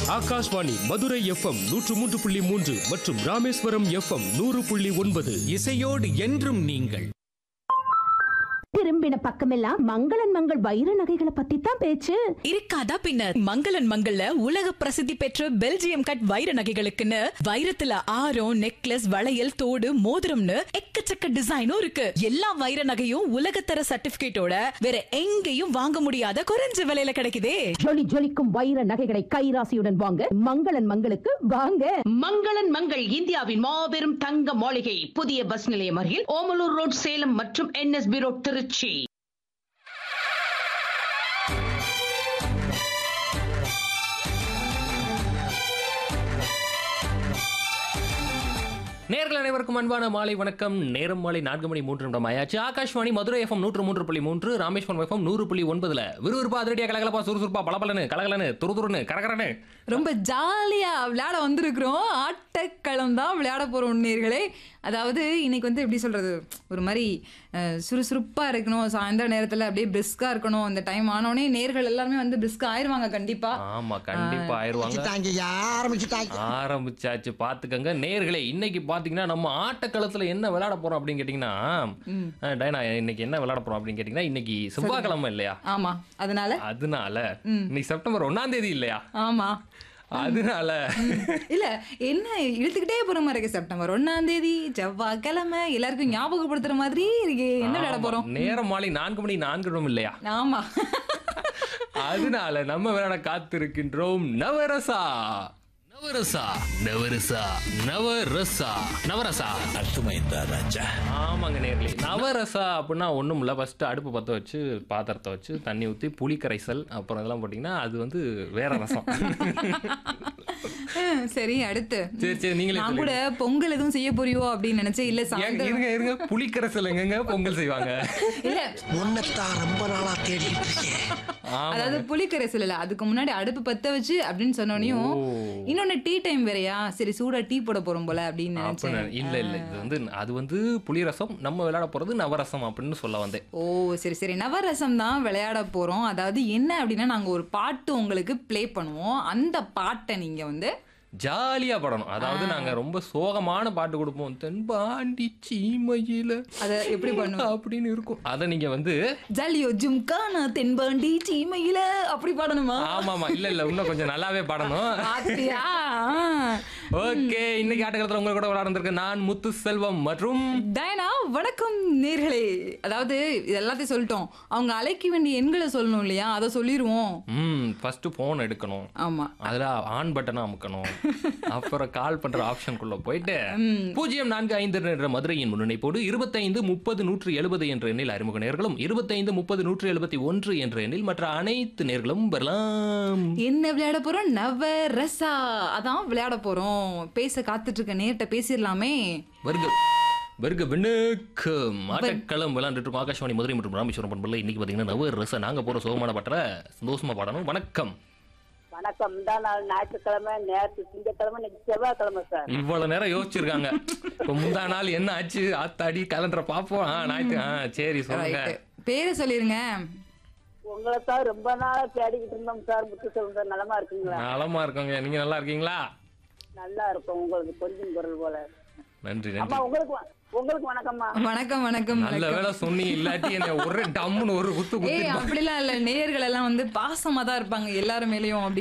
Akashvani Madurai FM நூற்று மூன்று புள்ளி மூன்று மற்றும் ராமேஸ்வரம் எஃப்எம் நூறு புள்ளி ஒன்பது இசையோடு என்றும் நீங்கள் திரும்பின பக்கமெல்லாம் மங்களன் மங்கள் வைர நகைகளை பத்தி தான் பேச்சு இருக்காதா பின்ன மங்களன் மங்கள்ல உலக பிரசித்தி பெற்ற பெல்ஜியம் கட் வைர நகைகளுக்குன்னு வைரத்துல ஆரம் நெக்லஸ் வளையல் தோடு மோதிரம்னு எக்கச்சக்க டிசைனும் இருக்கு எல்லா வைர நகையும் உலகத்தர சர்டிபிகேட்டோட வேற எங்கேயும் வாங்க முடியாத குறைஞ்ச விலையில கிடைக்குதே ஜொலி ஜொலிக்கும் வைர நகைகளை கைராசியுடன் வாங்க மங்களன் மங்களுக்கு வாங்க மங்களன் மங்கள் இந்தியாவின் மாபெரும் தங்க மாளிகை புதிய பஸ் நிலையம் அருகில் ஓமலூர் ரோட் சேலம் மற்றும் என்எஸ்பி ரோட் திருச்சி நேர்கள் அனைவருக்கும் அன்பான மாலை வணக்கம் நேரம் மாலை நான்கு மணி மூன்று நிமிடம் ஆயாச்சு ஆகாஷ்வாணி மதுரை எஃப்எம் நூற்று மூன்று புள்ளி மூன்று ராமேஸ்வரம் எஃப்எம் நூறு புள்ளி ஒன்பதுல விறுவிறுப்பா அதிரடியா கலகலப்பா சுறுசுறுப்பா பளபளன்னு கலகலன்னு துருதுருன்னு கரகரன்னு ரொம்ப ஜாலியா விளையாட வந்திருக்கிறோம் ஆட்டக்களம் தான் விளையாட போறோம் நேர்களே அதாவது இன்னைக்கு வந்து எப்படி சொல்றது ஒரு மாதிரி அஹ், சுறுசுறுப்பா இருக்கணும் சாயந்தர நேரத்துல அப்படியே பிரிஸ்கா இருக்கணும் அந்த டைம் ஆனோடனே நேர்கள் எல்லாருமே வந்து பிரிஸ்கா ஆயிருவாங்க கண்டிப்பா ஆமா கண்டிப்பா ஆயிருவாங்க ஆரம்பிச்சாச்சு பாத்துக்கங்க நேர்களே இன்னைக்கு பாத்தீங்கன்னா நம்ம ஆட்டக்களத்துல என்ன விளையாட போறோம் அப்படின்னு கேட்டீங்கன்னா அஹ், டைனா இன்னைக்கு என்ன விளையாட போறோம் அப்படின்னு கேட்டீங்கன்னா இன்னைக்கு செவ்வாய்க்கிழமை இல்லையா ஆமா அதனால அதனால இன்னைக்கு செப்டம்பர் ஒன்னாம் தேதி இல்லையா ஆமா அதனால இல்ல என்ன இழுத்துக்கிட்டே போற மாதிரி இருக்கு செப்டம்பர் ஒன்னாம் தேதி செவ்வாய்க்கிழமை எல்லாருக்கும் ஞாபகப்படுத்துற மாதிரி இருக்கு என்ன விளையாட போறோம் ஆமா, நேரம் மாலை நான்கு மணி நான்கு நிமிடம் இல்லையா ஆமா அதனால நம்ம விளையாட காத்திருக்கின்றோம் நவரசா நவரசா நவரசா நவரசா நவரசா அர்த்தமைந்தா ராஜா ஆமாங்க நேர்களே நவரசா அப்படின்னா ஒண்ணும் இல்ல ஃபர்ஸ்ட் அடுப்பு பத்த வச்சு பாத்திரத்தை வச்சு தண்ணி ஊத்தி புளி கரைசல் அப்புறம் இதெல்லாம் போட்டீங்கன்னா அது வந்து வேற ரசம் ஹம், சரி அடுத்து சரி சரி நீங்களே நான் கூட பொங்கல் எதுவும் செய்ய போறியோ அப்படின்னு நினைச்சேன் இல்ல ஏங்க, சாயந்தரம் இருங்க இருங்க புளி கரைசல் எங்கங்க பொங்கல் செய்வாங்க இல்ல உன்னைத்தான் ரொம்ப நாளா தேடிட்டு இருக்கேன் ஆமா அதாவது புளிக்கரைசல் இல்ல அதுக்கு முன்னாடி அடுப்பு பத்த வச்சு அப்படின்னு சொன்னோனையும் ஓ. இன்னொன்னு டீ டைம் வேறயா சரி சூடா டீ போட போறோம் போல அப்படின்னு அப்ப நினைச்சேன் நான் இல்ல இல்ல இது வந்து அது வந்து புளி ரசம் நம்ம விளையாட போறது நவரசம் அப்படின்னு சொல்ல வந்தேன் ஓ சரி சரி நவரசம் தான் விளையாட போறோம் அதாவது என்ன அப்படின்னா நாங்க ஒரு பாட்டு உங்களுக்கு ப்ளே பண்ணுவோம் அந்த பாட்டை நீங்க வந்து ஜாலியா பாடணும் அதாவது நாங்க ரொம்ப சோகமான பாட்டு கொடுப்போம் தென்பாண்டி சீமையில அத எப்படி பண்ணுவோம் அப்படின்னு இருக்கும் அத நீங்க வந்து ஜாலியோ ஜும்கானா தென்பாண்டி சீமையில அப்படி பாடணுமா ஆமா ஆமா இல்ல இல்ல இன்னும் கொஞ்சம் நல்லாவே பாடணும் பாத்தியா ஓகே இன்னைக்கு ஆட்டக்காலத்துல உங்க கூட விளையாடுறதுக்கு நான் முத்து செல்வம் மற்றும் டயனா வணக்கம் நேர்களே அதாவது இது எல்லாத்தையும் சொல்லிட்டோம் அவங்க அழைக்க வேண்டிய எண்களை சொல்லணும் இல்லையா அதை சொல்லிடுவோம் ம் ஃபர்ஸ்ட் போன் எடுக்கணும் ஆமா அதுல ஆன் பட்டனை அமுக்கணும் அப்புறம் கால் பண்ற ஆப்ஷனுக்குள்ள போயிட்டு பூஜ்ஜியம் நான்கு ஐந்து என்ற மதுரையின் முன்னிணைப்போடு இருபத்தைந்து முப்பது நூற்று எழுபது என்ற எண்ணில் அறிமுக நேர்களும் இருபத்தைந்து முப்பது நூற்று எழுபத்தி ஒன்று என்ற எண்ணில் மற்ற அனைத்து நேர்களும் வரலாம் என்ன விளையாட போறோம் நவ ரசா அதான் விளையாட போறோம் பேச காத்துட்டு இருக்க நேர்கிட்ட பேசிடலாமே வருக வருக வணக்கம் ஆட்டக்களம் விளையாண்டுட்டு இருக்கோம் ஆகாஷவாணி மதுரை மற்றும் ராமேஸ்வரம் பண்பில் இன்னைக்கு பாத்தீங்கன்னா நவ ரச நாங்க போற சோகமான பாட்டில் சந்தோஷமா பாடணும் வணக்கம் வணக்கம் இந்த நாள் ஞாயிற்றுக்கிழமை நேற்று திங்கட்கிழமை இன்னைக்கு செவ்வாய்க்கிழமை சார் இவ்வளவு நேரம் யோசிச்சிருக்காங்க இப்ப முந்தா நாள் என்ன ஆச்சு ஆத்தாடி கலண்டரை பாப்போம் ஆ ஞாயிற்று ஆ சரி சொல்லுங்க Right. பேரை சொல்லிருங்க உங்களை தான் ரொம்ப நாளா தேடிக்கிட்டு இருந்தோம் சார் முத்து செல்வம் நலமா இருக்குங்களா நலமா இருக்கோங்க நீங்க நல்லா இருக்கீங்களா நல்லா இருக்கும் உங்களுக்கு கொஞ்சம் குரல் போல நன்றி அம்மா நன்றி உங்களுக்கு வ- உங்களுக்கு வணக்கம்மா வணக்கம் வணக்கம் நல்ல வணக்கம் வேலை சொன்னீங்க இல்லாட்டி என்ன ஒரு டம்முன்னு ஒரு குத்து ஏய் குத்து அப்படிலாம் இல்ல நேயர்கள் எல்லாம் வந்து பாசமா தான் இருப்பாங்க எல்லாரும் மேலயும் அப்படி